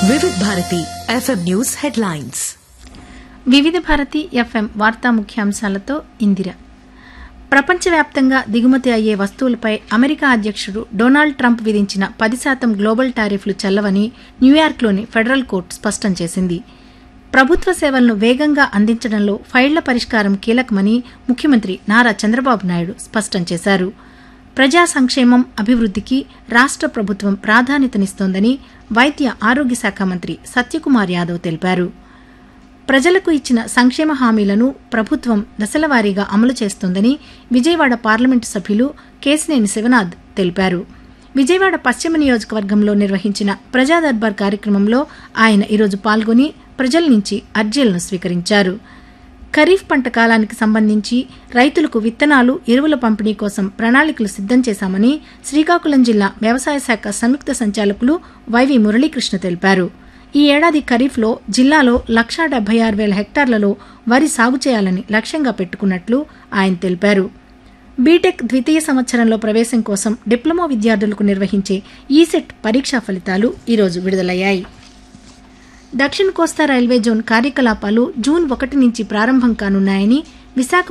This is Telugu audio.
వివిధ భారతి ఎఫ్ఎం న్యూస్ హెడ్లైన్స్ వివిధ భారతి ఎఫ్ఎం వార్తా ముఖ్యాంశాలతో ఇందిర ప్రపంచవ్యాప్తంగా దిగుమతి అయ్యే వస్తువులపై అమెరికా అధ్యక్షుడు డొనాల్డ్ ట్రంప్ విధించిన పది శాతం గ్లోబల్ టారిఫ్లు చెల్లవని న్యూయార్క్లోని ఫెడరల్ కోర్టు స్పష్టం చేసింది ప్రభుత్వ సేవలను వేగంగా అందించడంలో ఫైళ్ల పరిష్కారం కీలకమని ముఖ్యమంత్రి నారా చంద్రబాబు నాయుడు స్పష్టం చేశారు ప్రజా సంక్షేమం అభివృద్ధికి రాష్ట్ర ప్రభుత్వం ప్రాధాన్యతనిస్తోందని వైద్య ఆరోగ్య శాఖ మంత్రి సత్యకుమార్ యాదవ్ తెలిపారు ప్రజలకు ఇచ్చిన సంక్షేమ హామీలను ప్రభుత్వం దశలవారీగా అమలు చేస్తోందని విజయవాడ పార్లమెంటు సభ్యులు కేసినేని శివనాథ్ తెలిపారు విజయవాడ పశ్చిమ నియోజకవర్గంలో నిర్వహించిన ప్రజా దర్బార్ కార్యక్రమంలో ఆయన ఈరోజు పాల్గొని ప్రజల నుంచి అర్జీలను స్వీకరించారు ఖరీఫ్ పంట కాలానికి సంబంధించి రైతులకు విత్తనాలు ఎరువుల పంపిణీ కోసం ప్రణాళికలు సిద్దం చేశామని శ్రీకాకుళం జిల్లా వ్యవసాయ శాఖ సంయుక్త సంచాలకులు వైవి మురళీకృష్ణ తెలిపారు ఈ ఏడాది ఖరీఫ్లో జిల్లాలో లక్షా డెబ్బై ఆరు వేల హెక్టార్లలో వరి సాగు చేయాలని లక్ష్యంగా పెట్టుకున్నట్లు ఆయన తెలిపారు బీటెక్ ద్వితీయ సంవత్సరంలో ప్రవేశం కోసం డిప్లొమా విద్యార్థులకు నిర్వహించే ఈసెట్ పరీక్షా ఫలితాలు ఈరోజు విడుదలయ్యాయి దక్షిణ కోస్తా రైల్వే జోన్ కార్యకలాపాలు జూన్ ఒకటి నుంచి ప్రారంభం కానున్నాయని విశాఖ